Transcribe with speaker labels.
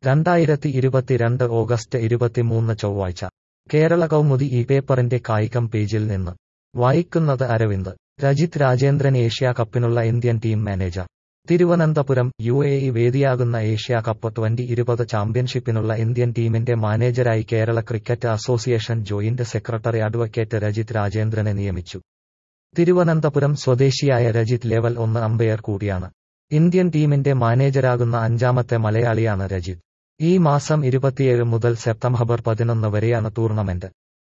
Speaker 1: രണ്ടായിരത്തി ഇരുപത്തിരണ്ട് ഓഗസ്റ്റ് ഇരുപത്തിമൂന്ന് ചൊവ്വാഴ്ച കേരള കൗമുദി ഈ പേപ്പറിന്റെ കായികം പേജിൽ നിന്ന് വായിക്കുന്നത് അരവിന്ദ് രജിത് രാജേന്ദ്രൻ ഏഷ്യാ കപ്പിനുള്ള Indian team manager Thiruvananthapuram U A E വേദിയാകുന്ന ഏഷ്യാ കപ്പ് ട്വന്റി ഇരുപത് ചാമ്പ്യൻഷിപ്പിനുള്ള ഇന്ത്യൻ ടീമിന്റെ മാനേജരായി Kerala cricket association joint secretary advocate Rajith രാജേന്ദ്രനെ നിയമിച്ചു തിരുവനന്തപുരം സ്വദേശിയായ രജിത് ലെവൽ ഒന്ന് അമ്പയർ കൂടിയാണ് ഇന്ത്യൻ ടീമിന്റെ മാനേജരാകുന്ന അഞ്ചാമത്തെ മലയാളിയാണ് രജിത് ഈ മാസം ഇരുപത്തിയേഴ് മുതൽ സെപ്റ്റംബർ പതിനൊന്ന് വരെയാണ് ടൂർണമെന്റ്